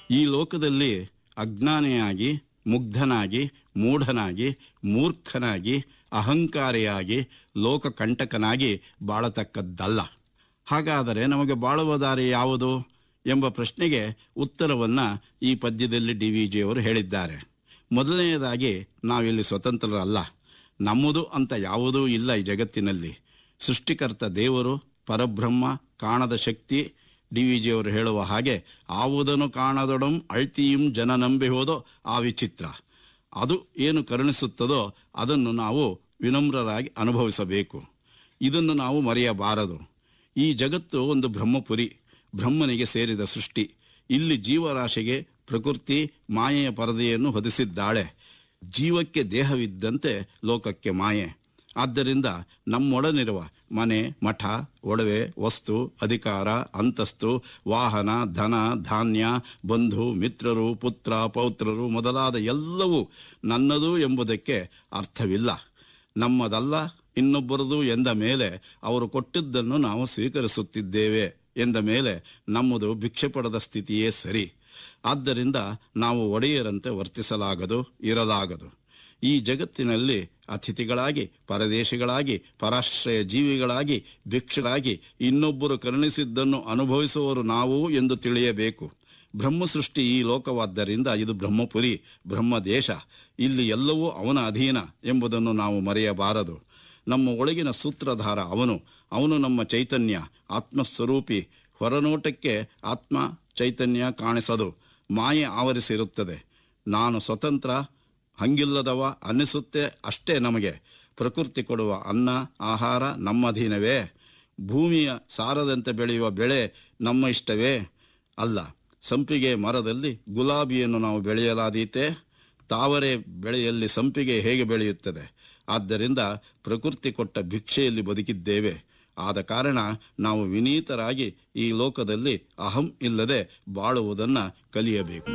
ಈ ಲೋಕದಲ್ಲಿ ಅಜ್ಞಾನಿಯಾಗಿ ಮುಗ್ಧನಾಗಿ ಮೂಢನಾಗಿ ಮೂರ್ಖನಾಗಿ ಅಹಂಕಾರಿಯಾಗಿ ಲೋಕಕಂಟಕನಾಗಿ ಬಾಳತಕ್ಕದ್ದಲ್ಲ ಹಾಗಾದರೆ ನಮಗೆ ಬಾಳುವ ದಾರಿ ಯಾವುದು ಎಂಬ ಪ್ರಶ್ನೆಗೆ ಉತ್ತರವನ್ನು ಈ ಪದ್ಯದಲ್ಲಿ ಡಿ ವಿ ಜಿಯವರು ಹೇಳಿದ್ದಾರೆ ಮೊದಲನೆಯದಾಗಿ ನಾವಿಲ್ಲಿ ಸ್ವತಂತ್ರರಲ್ಲ ನಮ್ಮದು ಅಂತ ಯಾವುದೂ ಇಲ್ಲ ಈ ಜಗತ್ತಿನಲ್ಲಿ ಸೃಷ್ಟಿಕರ್ತ ದೇವರು ಪರಬ್ರಹ್ಮ ಕಾಣದ ಶಕ್ತಿ ಡಿ ವಿ ಜಿಯವರು ಹೇಳುವ ಹಾಗೆ ಆವುದನ್ನು ಕಾಣದೊಡಂ ಅಳ್ತಿயும் ಜನ ನಂಬಿ ಹೋದೋ ಆ ವಿಚಿತ್ರ ಅದು ಏನು ಕರುಣಿಸುತ್ತದೋ ಅದನ್ನು ನಾವು ವಿನಮ್ರರಾಗಿ ಅನುಭವಿಸಬೇಕು ಇದನ್ನು ನಾವು ಮರೆಯಬಾರದು ಈ ಜಗತ್ತು ಒಂದು ಬ್ರಹ್ಮಪುರಿ ಬ್ರಹ್ಮನಿಗೆ ಸೇರಿದ ಸೃಷ್ಟಿ ಇಲ್ಲಿ ಜೀವರಾಶಿಗೆ ಪ್ರಕೃತಿ ಮಾಯೆಯ ಪರದೆಯನ್ನು ಹೊದಿಸಿದ್ದಾಳೆ ಜೀವಕ್ಕೆ ದೇಹವಿದ್ದಂತೆ ಲೋಕಕ್ಕೆ ಮಾಯೆ ಆದ್ದರಿಂದ ನಮ್ಮೊಡನಿರುವ ಮನೆ ಮಠ ಒಡವೆ ವಸ್ತು ಅಧಿಕಾರ ಅಂತಸ್ತು ವಾಹನ ಧನ ಧಾನ್ಯ ಬಂಧು ಮಿತ್ರರು ಪುತ್ರ ಪೌತ್ರರು ಮೊದಲಾದ ಎಲ್ಲವೂ ನನ್ನದು ಎಂಬುದಕ್ಕೆ ಅರ್ಥವಿಲ್ಲ ನಮ್ಮದಲ್ಲ ಇನ್ನೊಬ್ಬರದು ಎಂದ ಮೇಲೆ ಅವರು ಕೊಟ್ಟಿದ್ದನ್ನು ನಾವು ಸ್ವೀಕರಿಸುತ್ತಿದ್ದೇವೆ ಎಂದ ಮೇಲೆ ನಮ್ಮದು ಭಿಕ್ಷೆ ಪಡೆದ ಸ್ಥಿತಿಯೇ ಸರಿ ಆದ್ದರಿಂದ ನಾವು ಒಡೆಯರಂತೆ ವರ್ತಿಸಲಾಗದು ಇರಲಾಗದು ಈ ಜಗತ್ತಿನಲ್ಲಿ ಅತಿಥಿಗಳಾಗಿ ಪರದೇಶಿಗಳಾಗಿ ಪರಾಶ್ರಯ ಜೀವಿಗಳಾಗಿ ಭಿಕ್ಷರಾಗಿ ಇನ್ನೊಬ್ಬರು ಕರುಣಿಸಿದ್ದನ್ನು ಅನುಭವಿಸುವವರು ನಾವು ಎಂದು ತಿಳಿಯಬೇಕು ಬ್ರಹ್ಮ ಸೃಷ್ಟಿ ಈ ಲೋಕವಾದ್ದರಿಂದ ಇದು ಬ್ರಹ್ಮಪುರಿ ಬ್ರಹ್ಮ ದೇಶ ಇಲ್ಲಿ ಎಲ್ಲವೂ ಅವನ ಅಧೀನ ಎಂಬುದನ್ನು ನಾವು ಮರೆಯಬಾರದು ನಮ್ಮ ಒಳಗಿನ ಸೂತ್ರಧಾರ ಅವನು ಅವನು ನಮ್ಮ ಚೈತನ್ಯ ಆತ್ಮಸ್ವರೂಪಿ ಹೊರನೋಟಕ್ಕೆ ಆತ್ಮ ಚೈತನ್ಯ ಕಾಣಿಸದು ಮಾಯೆ ಆವರಿಸಿರುತ್ತದೆ ನಾನು ಸ್ವತಂತ್ರ ಹಂಗಿಲ್ಲದವ ಅನ್ನಿಸುತ್ತೆ ಅಷ್ಟೇ ನಮಗೆ ಪ್ರಕೃತಿ ಕೊಡುವ ಅನ್ನ ಆಹಾರ ನಮ್ಮ ಅಧೀನವೇ ಭೂಮಿಯ ಸಾರದಂತೆ ಬೆಳೆಯುವ ಬೆಳೆ ನಮ್ಮ ಇಷ್ಟವೇ ಅಲ್ಲ ಸಂಪಿಗೆ ಮರದಲ್ಲಿ ಗುಲಾಬಿಯನ್ನು ನಾವು ಬೆಳೆಯಲಾದೀತೆ ತಾವರೆ ಬೆಳೆಯಲ್ಲಿ ಸಂಪಿಗೆ ಹೇಗೆ ಬೆಳೆಯುತ್ತದೆ ಆದ್ದರಿಂದ ಪ್ರಕೃತಿ ಕೊಟ್ಟ ಭಿಕ್ಷೆಯಲ್ಲಿ ಬದುಕಿದ್ದೇವೆ ಆದ ಕಾರಣ ನಾವು ವಿನೀತರಾಗಿ ಈ ಲೋಕದಲ್ಲಿ ಅಹಂ ಇಲ್ಲದೆ ಬಾಳುವುದನ್ನು ಕಲಿಯಬೇಕು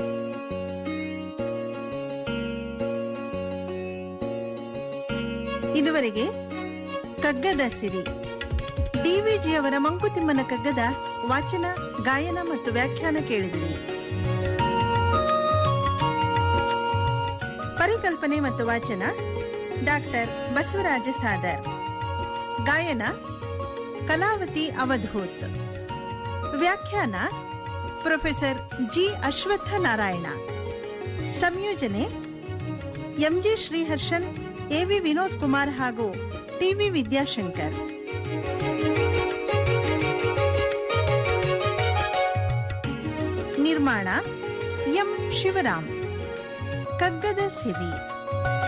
ಇದುವರೆಗೆ ಕಗ್ಗದ ಸಿರಿ ಡಿವಿಜಿಯವರ ಮಂಕುತಿಮ್ಮನ ಕಗ್ಗದ ವಾಚನ ಗಾಯನ ಮತ್ತು ವ್ಯಾಖ್ಯಾನ ಕೇಳಿದಿರಿ ಪರಿಕಲ್ಪನೆ ಮತ್ತು ವಾಚನ ಡಾಕ್ಟರ್ ಬಸವರಾಜ ಸಾದರ್ ಗಾಯನ ಕಲಾವತಿ ಅವಧೂತ್ ವ್ಯಾಖ್ಯಾನ ಪ್ರೊಫೆಸರ್ ಜಿ ಅಶ್ವತ್ಥ ನಾರಾಯಣ ಸಂಯೋಜನೆ ಎಂಜಿ ಶ್ರೀಹರ್ಷನ್ ಎವಿ ವಿನೋದ್ ಕುಮಾರ್ ಹಾಗೂ ಟಿವಿ ವಿದ್ಯಾಶಂಕರ್ ನಿರ್ಮಾಣ ಎಂ ಶಿವರಾಮ್ ಕಗ್ಗದ ಸಿರಿ